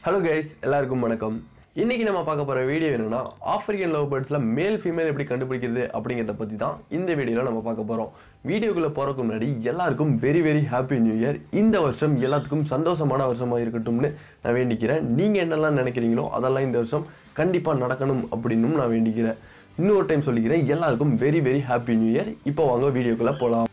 hello guys எல்லாருக்கும் வணக்கம் இன்னைக்கு நம்ம பார்க்க போகிற வீடியோ என்னன்னா ஆப்பிரிக்கன் லவ் பேர்ட்ஸில் மேல் ஃபீமேல் எப்படி கண்டுபிடிக்கிறது அப்படிங்கிறத பற்றி தான் இந்த வீடியோவில் நம்ம பார்க்க போகிறோம் வீடியோக்குள்ளே போகிறதுக்கு முன்னாடி எல்லாருக்கும் very very happy new year இந்த வருஷம் எல்லாத்துக்கும் சந்தோஷமான வருஷமாக இருக்கட்டும்னு நான் வேண்டிக்கிறேன் நீங்கள் என்னெல்லாம் நினைக்கிறீங்களோ அதெல்லாம் இந்த வருஷம் கண்டிப்பாக நடக்கணும் அப்படின்னும் நான் வேண்டிக்கிறேன் இன்னொரு டைம் சொல்லிக்கிறேன் எல்லாருக்கும் very very happy new year இப்போ வாங்க வீடியோக்குள்ளே போகலாம்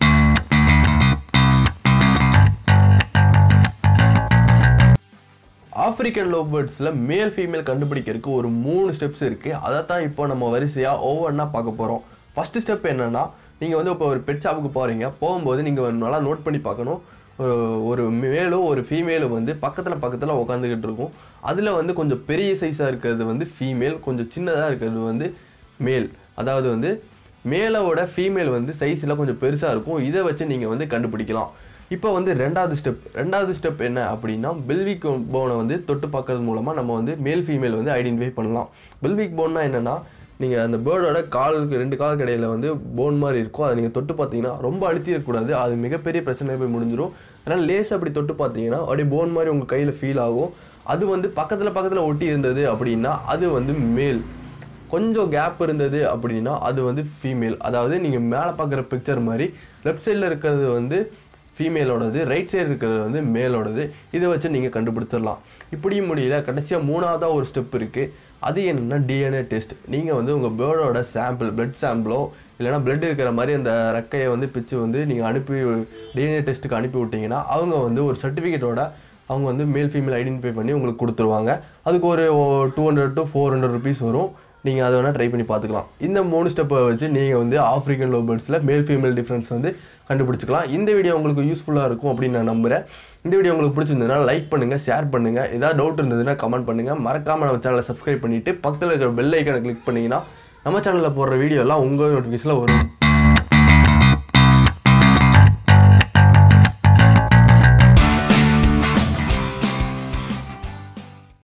ஆப்பிரிக்கன் லவ் பேர்ட்ஸில் மேல் ஃபீமேல் கண்டுபிடிக்கிறதுக்கு ஒரு மூணு ஸ்டெப்ஸ் இருக்குது அதை தான் இப்போ நம்ம வரிசையாக ஒவ்வொன்றா பார்க்க போகிறோம் ஃபஸ்ட்டு ஸ்டெப் என்னென்னா நீங்கள் வந்து இப்போ ஒரு பெட் ஷாப்புக்கு போகிறீங்க போகும்போது நீங்கள் நல்லா நோட் பண்ணி பார்க்கணும் ஒரு- ஒரு மேலும் ஒரு ஃபீமேலும் வந்து பக்கத்தில் பக்கத்தில் உட்காந்துக்கிட்டு இருக்கும் அதில் வந்து கொஞ்சம் பெரிய சைஸாக இருக்கிறது வந்து ஃபீமேல் கொஞ்சம் சின்னதாக இருக்கிறது வந்து மேல் அதாவது வந்து மேலோட ஃபீமேல் வந்து சைஸில் கொஞ்சம் பெருசாக இருக்கும் இதை வச்சு நீங்கள் வந்து கண்டுபிடிக்கலாம் இப்போ வந்து ரெண்டாவது ஸ்டெப் ரெண்டாவது ஸ்டெப் என்ன அப்படின்னா பெல்விக் போனை வந்து தொட்டு பார்க்கறது மூலமாக நம்ம வந்து மேல் ஃபீமேல் வந்து ஐடென்டிஃபை பண்ணலாம் பெல்விக் போன்னா என்னென்னா நீங்கள் அந்த பேர்டோட காலுக்கு ரெண்டு காலுக்கு இடையில வந்து போன் மாதிரி இருக்கும் அதை நீங்கள் தொட்டு பார்த்தீங்கன்னா ரொம்ப அழுத்திடக்கூடாது அது மிகப்பெரிய பிரச்சனை போய் முடிஞ்சிடும் அதனால் லேஸ் அப்படி தொட்டு பார்த்தீங்கன்னா அப்படியே போன் மாதிரி உங்கள் கையில் ஃபீல் ஆகும் அது வந்து பக்கத்தில் பக்கத்தில் ஒட்டி இருந்தது அப்படின்னா அது வந்து மேல் கொஞ்சம் கேப் இருந்தது அப்படின்னா அது வந்து ஃபீமேல் அதாவது நீங்கள் மேலே பார்க்குற பிக்சர் மாதிரி லெஃப்ட் சைடில் இருக்கிறது வந்து ஃபீமேலோடது ரைட் சைடு இருக்கிறது வந்து மேலோடது இதை வச்சு நீங்கள் கண்டுபிடிச்சிடலாம் இப்படியும் முடியல கடைசியாக மூணாவதாக ஒரு ஸ்டெப் இருக்குது அது என்னென்னா டிஎன்ஏ டெஸ்ட் நீங்கள் வந்து உங்கள் பேர்டோட சாம்பிள் பிளட் சாம்பிளோ இல்லைனா பிளட் இருக்கிற மாதிரி அந்த ரெக்கையை வந்து பிச்சு வந்து நீங்கள் அனுப்பி டிஎன்ஏ டெஸ்ட்டுக்கு அனுப்பி விட்டீங்கன்னா அவங்க வந்து ஒரு சர்டிஃபிகேட்டோட அவங்க வந்து மேல் ஃபீமேல் ஐடென்டிஃபை பண்ணி உங்களுக்கு கொடுத்துருவாங்க அதுக்கு ஒரு two hundred to four hundred rupees வரும் நீங்கள் அதை வேணால் ட்ரை பண்ணி பார்த்துக்கலாம் இந்த மூணு ஸ்டெப்பை வச்சு நீங்கள் வந்து African love பேர்ட்ஸில் male female difference வந்து கண்டுபிடிச்சிக்கலாம் இந்த வீடியோ உங்களுக்கு யூஸ்ஃபுல்லாக இருக்கும் அப்படின்னு நான் நம்புகிறேன் இந்த வீடியோ உங்களுக்கு பிடிச்சிருந்ததுன்னா லைக் பண்ணுங்கள் ஷேர் பண்ணுங்கள் ஏதாவது டவுட் இருந்ததுன்னா கமெண்ட் பண்ணுங்கள் மறக்காமல் நம்ம சேனலை சப்ஸ்கிரைப் பண்ணிவிட்டு பக்கத்தில் இருக்கிற பெல் ஐக்கனை கிளிக் பண்ணிங்கன்னா நம்ம சேனலில் போடுற வீடியோ எல்லாம் உங்கள் நோட்டிஃபிகேஷனில் வரும்